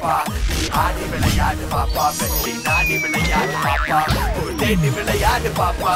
பாப்பா நீ ஆடி விளையாடு பாப்பா வெற்றி நாடி விளையாடு பாப்பா புகழ் தேடி விளையாடு பாப்பா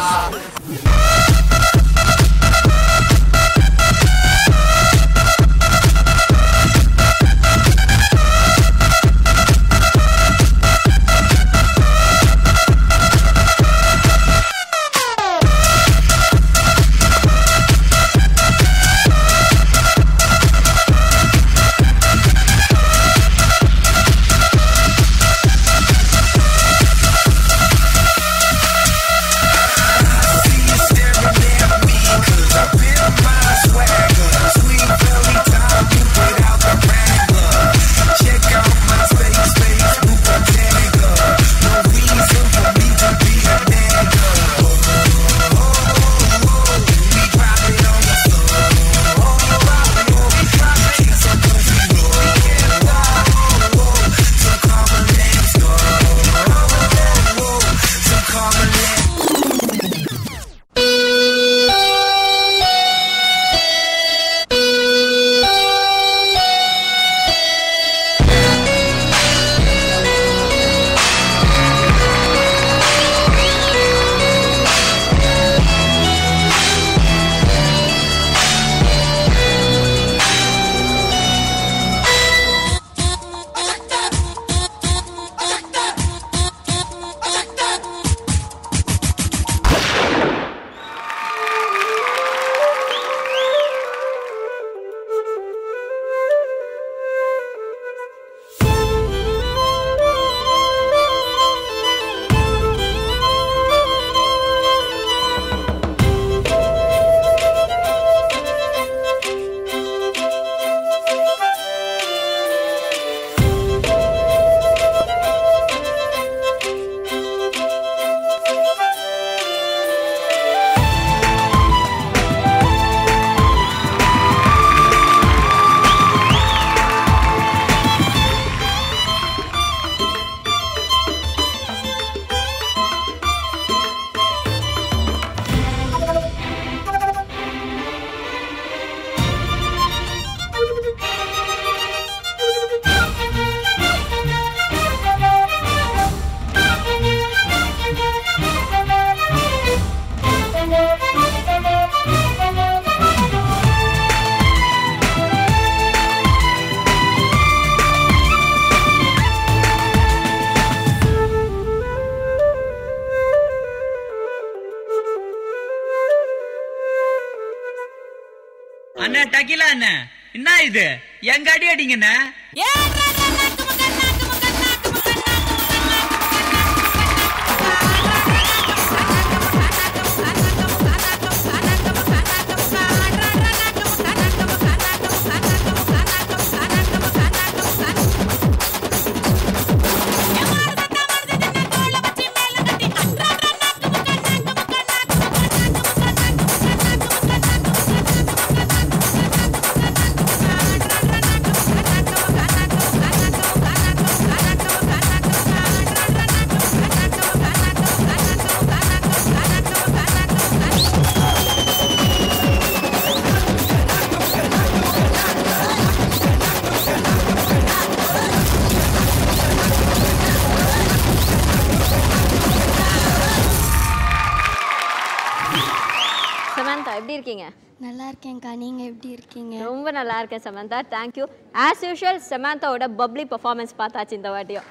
அண்ணா டக்கிலா அண்ணா என்ன இது எங்க அடி அடிங்கண்ணா சமந்தா எப்படி இருக்கீங்க நல்லா இருக்கேன்க்கா நீங்கள் எப்படி இருக்கீங்க ரொம்ப நல்லா இருக்கேன் சமந்தா தேங்க்யூ ஆஸ் யூஷுவல் சமந்தாவோட பப்ளி பர்ஃபார்மன்ஸ் பார்த்தாச்சு இந்த வாட்டியும்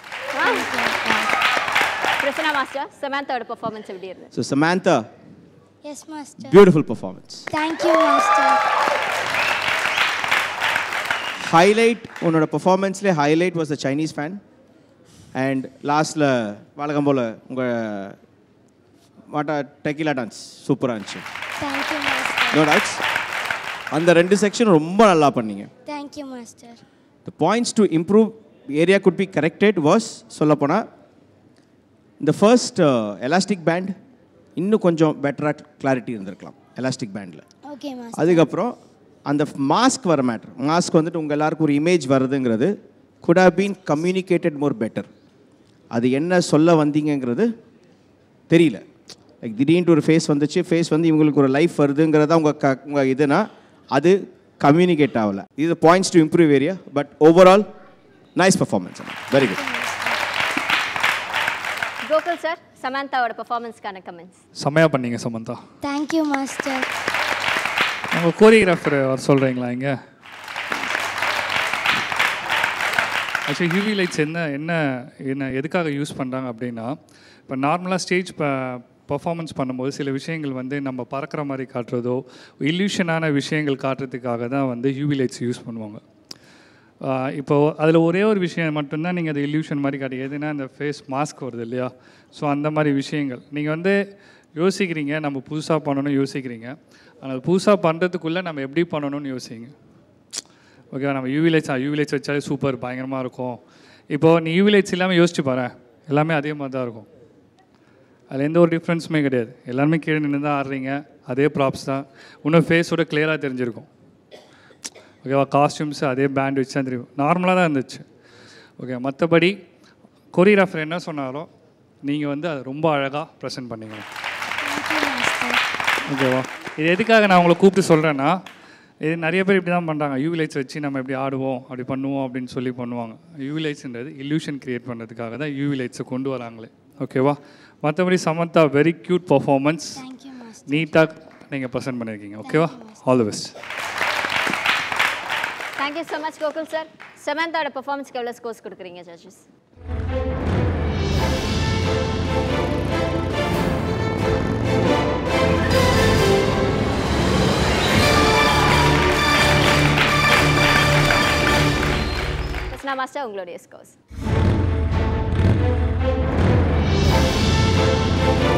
பிரசனா மாஸ்டர் சமந்தாவோட பர்ஃபார்மன்ஸ் எப்படி இருந்தது So, Samantha, yes master beautiful performance. Thank you master highlight உன்னோட பெர்ஃபார்மன்ஸ்லேயே highlight was the Chinese fan and லாஸ்ட்டில் வழக்கம் போல் உங்கள் மாட்டா டெக்கிலா டான்ஸ் சூப்பராக இருந்துச்சு தேங்க்யூ மாஸ்டர் நோ டாட்ஸ் அந்த ரெண்டு செக்ஷன் ரொம்ப நல்லா பண்ணீங்க thank you master the points to improve area could be corrected was சொல்லப்போனால் இந்த ஃபர்ஸ்ட் எலாஸ்டிக் பேண்ட் இன்னும் கொஞ்சம் பெட்டராக கிளாரிட்டி இருந்திருக்கலாம் எலாஸ்டிக் பேண்டில் ஓகே மாஸ்டர் அதுக்கப்புறம் அந்த மாஸ்க் வர மேட்ரு மாஸ்க் வந்துட்டு உங்கள் எல்லாருக்கும் ஒரு இமேஜ் வருதுங்கிறது could have been communicated more better அது என்ன சொல்ல வந்தீங்கங்கிறது தெரியல லைக் திடீர்னு ஒரு ஃபேஸ் வந்துச்சு ஃபேஸ் வந்து இவங்களுக்கு ஒரு லைஃப் வருதுங்கிறதா உங்கள் க உங்கள் இதுனா அது கம்யூனிகேட் ஆகலை இது points to improve area but overall nice performance very good Gokul sir சமந்தாவோட பெர்ஃபார்மன்ஸ்க்கான கமெண்ட்ஸ் செம்மையாக பண்ணீங்க சமந்தா தேங்க்யூ மாஸ்டர் உங்கள் கோரியோகிராஃபர் வர சொல்கிறீங்களா இங்கே ஆக்சுவலி யூவி லைட்ஸ் என்ன என்ன என்ன எதுக்காக யூஸ் பண்ணுறாங்க அப்படின்னா இப்போ நார்மலாக ஸ்டேஜ் பர்ஃபார்மன்ஸ் பண்ணும்போது சில விஷயங்கள் வந்து நம்ம பறக்கிற மாதிரி காட்டுறதோ இல்யூஷனான விஷயங்கள் காட்டுறதுக்காக தான் வந்து யூவி லைட்ஸ் யூஸ் பண்ணுவாங்க ஆஹ் இப்போ அதில் ஒரே ஒரு விஷயம் மட்டும்தான் நீங்கள் அது இல்யூஷன் மாதிரி காட்டி எதுனா அந்த ஃபேஸ் மாஸ்க் வருது இல்லையா ஸோ அந்த மாதிரி விஷயங்கள் நீங்கள் வந்து யோசிக்கிறீங்க நம்ம புதுசாக பண்ணணும்னு யோசிக்கிறீங்க ஆனால் புதுசாக பண்ணுறதுக்குள்ளே நம்ம எப்படி பண்ணணும்னு யோசிங்க ஓகேவா நம்ம யூவி லைட்ஸ் யூவி லைட்ஸ் வச்சாலே சூப்பர் பயங்கரமாக இருக்கும் இப்போது நீ யூவி லைட்ஸ் இல்லாமல் யோசிச்சு பாரு எல்லாமே அதே மாதிரி தான் இருக்கும் அதில் எந்த ஒரு டிஃப்ரென்ஸுமே கிடையாது எல்லாருமே கீழே நின்று தான் ஆடுறீங்க அதே ப்ராப்ஸ் தான் இன்னும் ஃபேஸோட கிளியராக தெரிஞ்சிருக்கும் ஓகேவா காஸ்டியூம்ஸ் அதே பேண்ட் வச்சு தான் தெரியும் நார்மலாக தான் இருந்துச்சு ஓகே மற்றபடி கொரியோகிராஃபர் என்ன சொன்னாலும் நீங்கள் வந்து அதை ரொம்ப அழகாக ப்ரெசென்ட் பண்ணீங்க தேங்க்யூ மாஸ்டர் ஓகேவா இது எதுக்காக நான் உங்களை கூப்பிட்டு சொல்கிறேன்னா இது நிறைய பேர் இப்படி தான் பண்ணுறாங்க யூவி லைட்ஸ் வச்சு நம்ம எப்படி ஆடுவோம் அப்படி பண்ணுவோம் அப்படின்னு சொல்லி பண்ணுவாங்க யூவி லைட்ஸ்ன்றது illusion கிரியேட் பண்ணுறதுக்காக தான் யூவி லைட்ஸை கொண்டு வராங்களே ஓகேவா மற்றபடி Samantha very cute performance thank you master நீட்டாக நீங்கள் ப்ரெசென்ட் பண்ணியிருக்கீங்க ஓகேவா all the best thank you so much Gokul sir சமந்தாவோட பெர்ஃபார்மன்ஸ்க்கு எவ்வளோ ஸ்கோர்ஸ் கொடுக்குறீங்க ஜட்ஜஸ் கிருஷ்ணா மாஸ்டர் உங்களுடைய ஸ்கோர்ஸ்